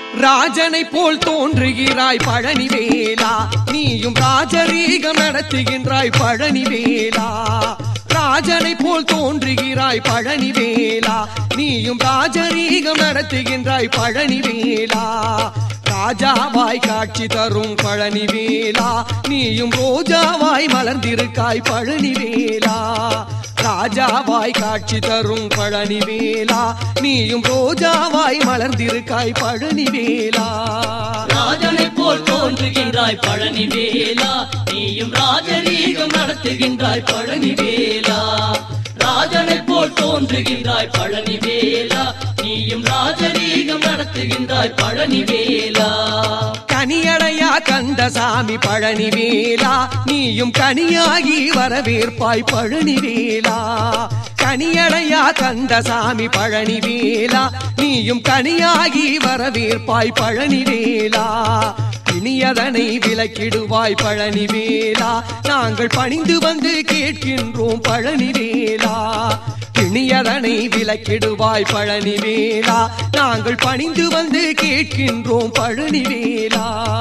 ராஜனை போல் தோன்றுகிறாய் பழனிவேலா நீயும் ராஜரீகம் நடத்துகின்றாய் பழனிவேலா ராஜனை போல் தோன்றுகிறாய் பழனிவேலா நீயும் ராஜரீகம் நடத்துகின்றாய் பழனிவேலா ராஜாவாய் காட்சி தரும் பழனிவேலா நீயும் ரோஜாவாய் மலர்ந்திருக்காய் பழனிவேலா ராஜாவாய் காட்சி தரும் பழனிவேலா நீயும் ரோஜாவாய் மலர்ந்திருக்காய் பழனிவேலா ராஜனை போல் தோன்றுகின்றாய் பழனி வேலா நீயும் ராஜரீகம் நடத்துகின்றாய் பழனி வேலா ராஜனை போல் தோன்றுகின்றாய் பழனி வேலா நீயும் ராஜரீகம் நடத்துகின்றாய் பழனி வேலா கனியடையா கந்தசாமி பழனிவேலா நீயும் கனியாகி வரவேற்பாய் பழனிவேலா கனியடையா கந்தசாமி பழனிவேலா நீயும் கனியாகி வரவேற்பாய் பழனிவேலா இனியதனை விலக்கிடுவாய் பழனிவேலா நாங்கள் பணிந்து வந்து கேட்கின்றோம் பழனிவேலா இனியதனை விலக்கிடுவாய் பழனிவேலா நாங்கள் பணிந்து வந்து கேட்கின்றோம் பழனிவேலா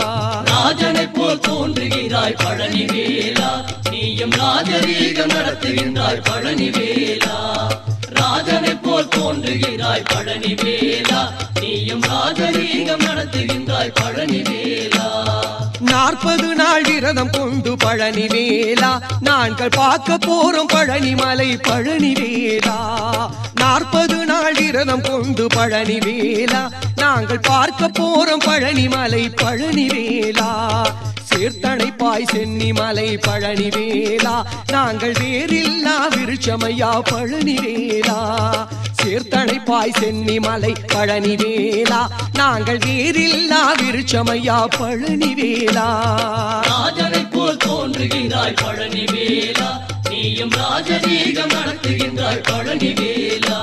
ராஜனை போல் தோன்றுகிறாய் பழனி வேலா நீயும் ராஜரீகம் நடத்துகின்றாய் பழனி வேலா ராஜனை போல் தோன்றுகிறாய் பழனி வேலா நீயும் ராஜரீகம் நடத்துகின்றாய் பழனி வேலா நாற்பது நாள் விரதம் கொண்டு பழனிவேலா நாங்கள் பார்க்க போறோம் பழனிமலை பழனிவேலா நாற்பது நாள் விரதம் கொண்டு பழனிவேலா நாங்கள் பார்க்க போறோம் பழனிமலை பழனிவேலா சேர்த்தணைப்பாய் சென்னிமலை பழனிவேலா நாங்கள் வேறில்லா விருட்சமையா பழனிவேலா சேர்த்தணைப்பாய் சென்னிமலை பழனிவேலா நாங்கள் வேறில்லா விருட்சமையா பழனிவேலா ராஜனை போல் தோன்றுகிறாய் பழனி வேலா நீயும் ராஜரீகம் நடத்துகின்றாய் பழனி வேலா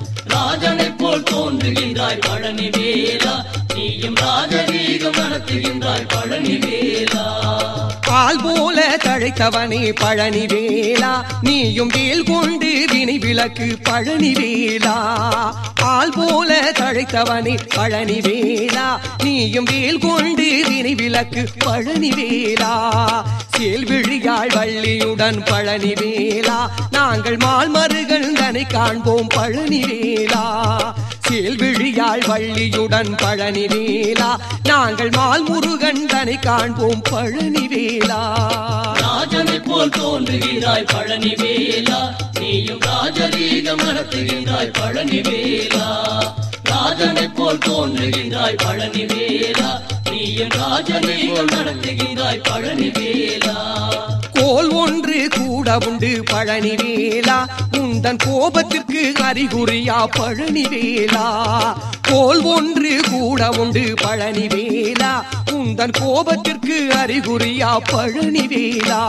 ராஜனை போல் தோன்றுகின்றாய் பழனி வேலா நீயும் ராஜரீகம் நடத்துகின்றாய் பழனி வேலா பால் போல தழைத்தவனே பழனிவேலா நீயும் வேல் கொண்டு வினை விளக்கு பழனிவேலா பால் போல தழைத்தவனே பழனிவேலா நீயும் வேல் கொண்டு வினை விளக்கு பழனிவேலா சேல்விழியாள் வள்ளியுடன் பழனிவேலா நாங்கள் மால் மருகந்தனை காண்போம் பழனிவேலா சேல்விழியாள் வள்ளியுடன் பழனிவேலா நாங்கள் மால் முருகந்தனை காண்போம் பழனிவேலா ராஜனை போல் தோன்றுகிறாய் பழனி வேலா நீயும் ராஜரீகம் நடத்துகின்றாய் பழனி வேலா ராஜனை போல் தோன்றுகின்றாய் பழனி வேலா நீயும் ராஜரீகம் நடத்துகின்றாய் பழனி வேலா கோல் ஒன்று கூட உண்டு பழனிவேலா உந்தன் கோபத்திற்கு அறிகுறியா பழனிவேலா கோல் ஒன்று கூட உண்டு பழனிவேலா உந்தன் கோபத்திற்கு அறிகுறியா பழனிவேலா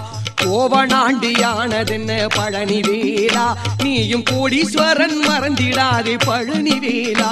கோவனாண்டியானதென்ன பழனிவேலா நீயும் கோடீஸ்வரன் மறந்திடாதே பழனிவேலா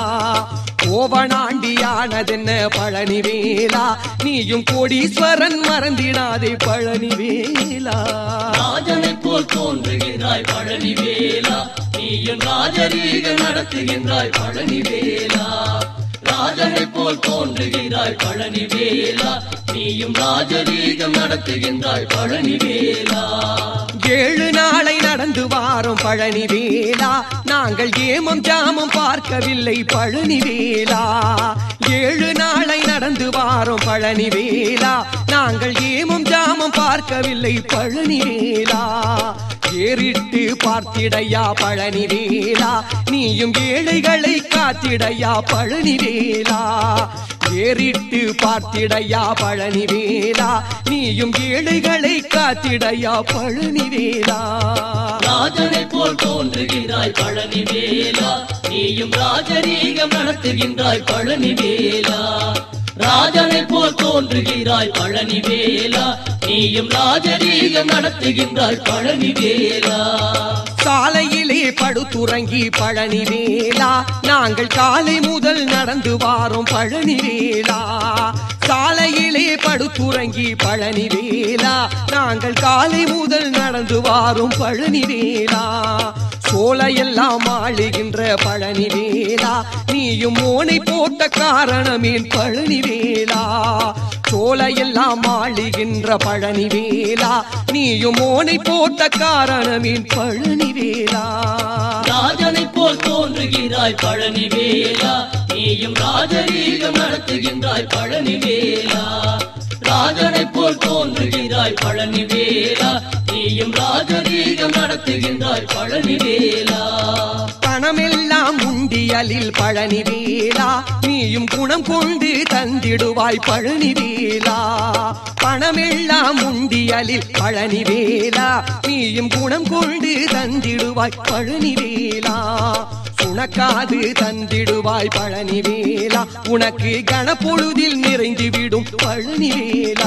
கோவனாண்டியானதென்ன பழனிவேலா நீயும் கோடீஸ்வரன் மறந்திடாதே பழனிவேலா ராஜனை போல் தோன்றுகின்றாய் பழனி வேலா நீயும் ராஜரீகம் நடத்துகின்றாய் பழனி வேலா ராஜனை போல் தோன்றுகின்றாய் பழனி வேலா நீயும் ராஜரீகம் நடத்துகின்றாய் பழனி வேலா ஏழு நாளை நடந்து வாரோம் பழனிவேலா நாங்கள் ஏமம் ஜாமம் பார்க்கவில்லை பழனிவேலா ஏழு நாளை நடந்து வாரோம் பழனிவேலா நாங்கள் ஏமம் ஜாமம் பார்க்கவில்லை பழனிவேலா ஏறிட்டு பார்த்திடையா பழனிவேலா நீயும் ஏழைகளை காத்திடையா பழனிவேலா ஏறிட்டு பார்த்திடையா பழனிவேலா நீயும் ஏழைகளை காத்திடையா பழனிவேலா ராஜனை போல் தோன்றுகின்றாய் பழனி வேலா நீயும் ராஜரீகம் நடத்துகின்றாய் பழனி வேலா ராஜனை போல் தோன்றுகிறாய் பழனி வேலா நீயும் ராஜரீகம் நடத்துகின்றாய் பழனி வேலா சாலையிலே படுத்துறங்கி பழனிவேலா நாங்கள் காலை முதல் நடந்து வாரோம் பழனிவேலா சாலையிலே படுத்துறங்கி பழனிவேலா நாங்கள் காலை முதல் நடந்து வாரோம் பழனிவேலா சோலையெல்லாம் ஆளுகின்ற பழனி வேலா நீயும் மோனை போட்ட காரணமேன் பழனி வேலா சோலையெல்லாம் ஆளுகின்ற பழனி வேலா நீயும் மோனை போட்ட காரணமேன் பழனி வேலா ராஜனை போல் தோன்றுகிறாய் பழனி வேலா நீயும் ராஜரீகம் நடத்துகின்றாய் பழனி வேலா ராஜனை போல் தோன்றுகிறாய் பழனி வேலா நீயும் ராஜரீகம் நடத்துகின்றாய் பழனி வேலா பணமெல்லாம் உண்டியலில் பழனி வேலா நீயும் குணம் கொண்டு தந்திடுவாய் பழனி வேலா பணமெல்லாம் உண்டியலில் பழனி வேலா நீயும் குணம் கொண்டு தந்திடுவாய் பழனி வேலா உனக்காது தந்திடுவாய் பழனி வேலா உனக்கு கணப்பொழுதில் நிறைந்து விடும் பழனி வேலா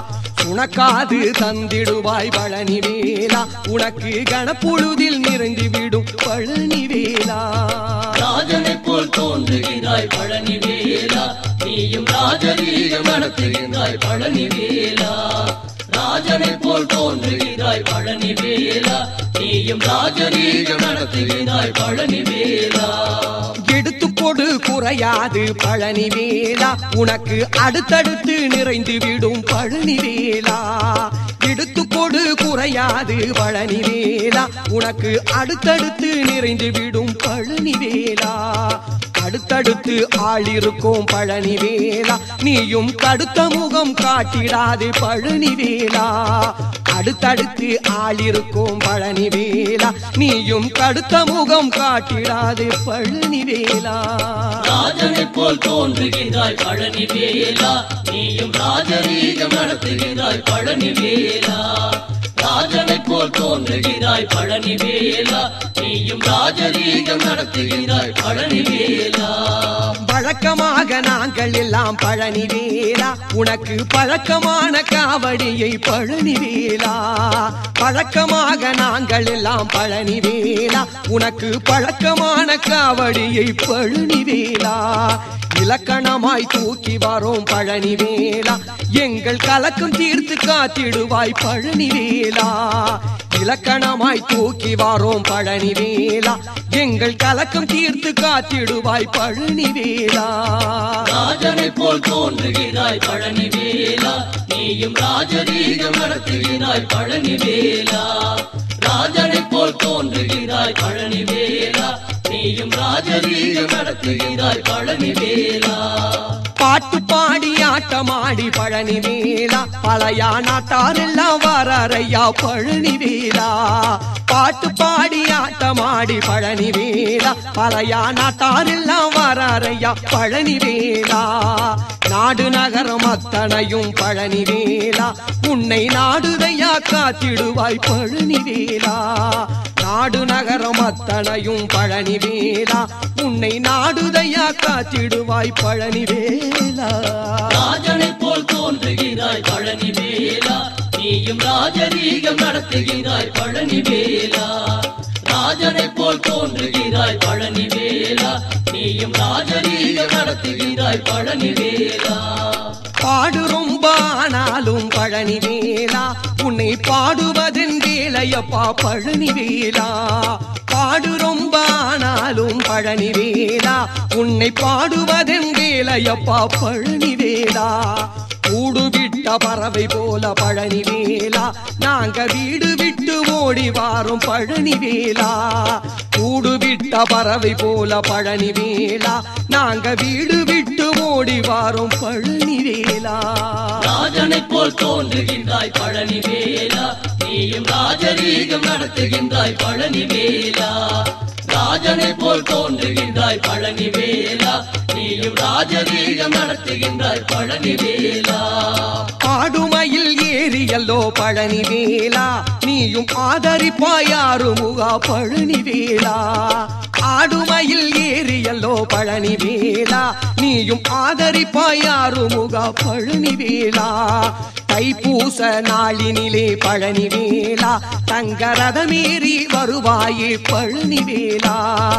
உனக்காது தந்திடுவாய் பழனி வேலா உனக்கு கணப்பொழுதில் நிறைந்து விடும் பழனி வேலா ராஜனை போல் தோன்றுகிறாய் பழனி வேலா நீயும் ராஜரீகம் நடத்துகின்றாய் பழனி வேலா ராஜனை போல் தோன்றுகிறாய் பழனி வேலா நீயும் ராஜரீகம் நடத்துகிறாய் பழனி வேலா எடுத்து கொடு குறையாது பழனி வேலா உனக்கு அடுத்தடுத்து நிறைந்து விடும் பழனி வேலா எடுத்து கொடு குறையாது பழனி வேலா உனக்கு அடுத்தடுத்து நிறைந்து விடும் பழனி வேலா அடுத்தடுத்து ஆள் இருக்கும் பழனி வேலா நீயும் கடுத்த முகம் காட்டிடாது பழனி வேலா அடுத்தடுத்து ஆள் இருக்கும் பழனி வேலா நீயும் கடுத்த முகம் காட்டிடாது பழனி வேலா ராஜனை போல் தோன்றுகிறாய் பழனி வேலா நீயும் ராஜரீகம் நடத்துகிறாய் பழனி வேலா ராஜனை போல் தோன்றுகிறாய் பழனி வேலா நீயும் ராஜரீகம் நடத்துகிறாய் பழனி வேலா பழக்கமாக நாங்கள் எல்லாம் பழனி வேலா உனக்கு பழக்கமான காவடியை பழனி வேலா பழக்கமாக நாங்கள் எல்லாம் பழனி வேலா உனக்கு பழக்கமான காவடியை பழனி வேலா இலக்கணமாய் தூக்கி வரோம் பழனி வேலா எங்கள் கலக்கம் தீர்த்து காத்திடுவாய் பழனி வேலா இலக்கணமாய் தூக்கி வாரோம் பழனி வேலா எங்கள் கலக்கம் தீர்த்து காத்திடுவாய் பழனி வேலா ராஜனை போல் தோன்றுகிறாய் பழனி வேலா நீயும் ராஜரீகம் நடத்துகிறாய் பழனி வேலா ராஜனை போல் தோன்றுகிறாய் பழனி வேலா நீயும் ராஜரீகம் நடத்துகிறாய் பழனி வேலா பாட்டு பாடி ஆட்டமாடி பழனி வேலா பழையா நாட்டாரெல்லாம் வரையா பழனி வேலா பாட்டு பாடி ஆட்டமாடி பழனி வேலா பழையா நாட்டாரெல்லாம் வரையா பழனி வேலா நாடு நகரம் அத்தனையும் பழனி வேலா உன்னை நாடுதையா காத்திடுவாய் பழனி வேலா நாடு நகரம் அத்தனையும் பழனி வேலா உன்னை நாடுதையா காத்திடுவாய் பழனி வேலா ராஜனை போல் தோன்றுகிறாய் பழனி வேலா நீயும் ராஜரீகம் நடத்துகிறாய் பழனி வேலா ராஜனை போல் தோன்றுகிறாய் பழனி வேலா நீயும் ராஜரீகம் நடத்துகிறாய் பழனி வேலா பாடு ரொம்ப ஆனாலும் பழனி வேலா உன்னை பாடுவதன் வேலையப்பா பழனி வேலா பாடு ரொம்ப ஆனாலும் பழனி வேலா உன்னை பாடுவதன் வேலையப்பா பழனி வேலா கூடு விட்ட பறவை போல பழனி வேலா நாங்க வீடு விட்டு ஓடி வாரும் பழனி வேலா கூடு விட்ட பறவை போல பழனி வேலா நாங்க வீடு விட்டு ஓடி வாரும் பழனி வேலா ராஜனை போல் தோன்றுகின்றாய் பழனி வேலா நீயும் ராஜரீகம் நடத்துகின்றாய் பழனி வேலா ராஜனை போல் தோன்றுகின்றாய் பழனி வேலா நீயும் ராஜரீகம் நடத்துகின்றாய் பழனி வேலா ஆடுமையில் ஏறியல்லோ பழனி வேலா நீயும் ஆதரிப்பாயாரு முகா பழனி வேலா ஆடுமையில் ஏறியல்லோ பழனி வேலா நீயும் ஆதரிப்பாயாரு முகா பழனி வேலா தைப்பூச நாளினிலே பழனி வேலா தங்க ரதமேறி வருவாயே பழனி வேலா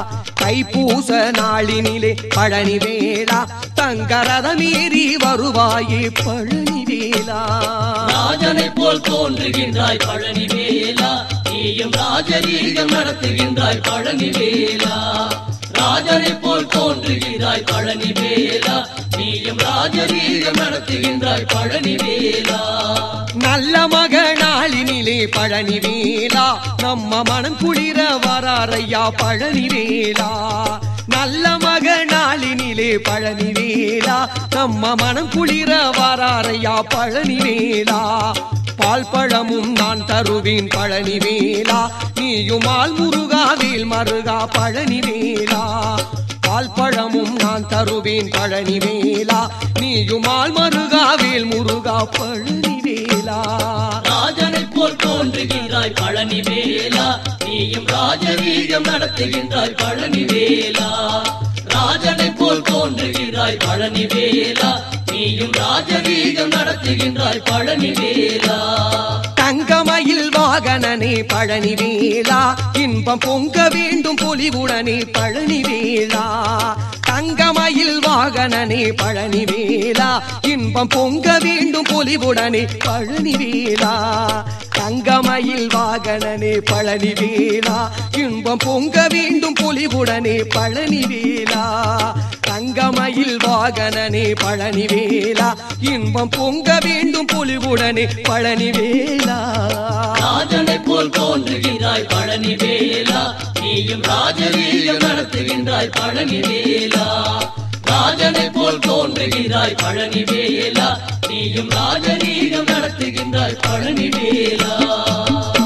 தைப்பூச நாளினிலே பழனி வேளா தங்கரத மீறி வருவாயே பழனி வேளா ராஜனை போல் தோன்றுகின்றாய் பழனி வேலா நீயும் ராஜரீகம் நடத்துகின்றாய் பழனி வேலா ராஜனை போல் தோன்றுகிறாய் பழனி வேலா நீயும் ராஜரீகம் நடத்துகின்றாய் பழனி வேலா நல்ல மகனாளினிலே பழனி வேளா நம்ம மனம் குளிர வராரையா பழனி வேளா நல்ல மகனாளினிலே பழனி வேளா நம்ம மனம் குளிர வராரையா பழனி வேளா பால் பழமும் நான் தருவேன் பழனி வேளா நீயுமால் முருகாவேல் மருகா பழனி வேளா பால் பழமும் நான் தருவேன் பழனி வேளா நீயுமால் மருகாவேல் முருகா பழனி வேளா ராஜனை போல் தோன்றுகின்றாய் பழனி வேலா நீயும் ராஜரீகம் நடத்துகின்றாய் பழனி வேலா ராஜனை போல் தோன்றுகிறாய் பழனி வேலா நீயும் ராஜரீகம் நடத்துகின்றாய் பழனி வேலா தங்கமயில் வாகனனே பழனி வேளா இன்பம் பொங்க வேண்டும் பொலிவுடனே பழனி வேளா தங்கமயில் வாகனனே பழனி வேளா இன்பம் பொங்க வேண்டும் பொலிவுடனே பழனி வேளா தங்கமயில் வாகனனே பழனி வேளா இன்பம் பொங்க வேண்டும் பொலிவுடனே பழனி வேளா தங்கமயில் வாகனனே பழனி வேளா இன்பம் பொங்க வேண்டும் பொலிவுடனே பழனி வேளா ராஜனை போல் தோன்றுகிறாய் பழனி வேலா நீயும் ராஜரீகம் நடத்துகின்றாய் பழனி வேலா ராஜனை போல் தோன்றுகிறாய் பழனி வேலா நீயும் ராஜரீகம் நடத்துகின்றாய் பழனி வேலா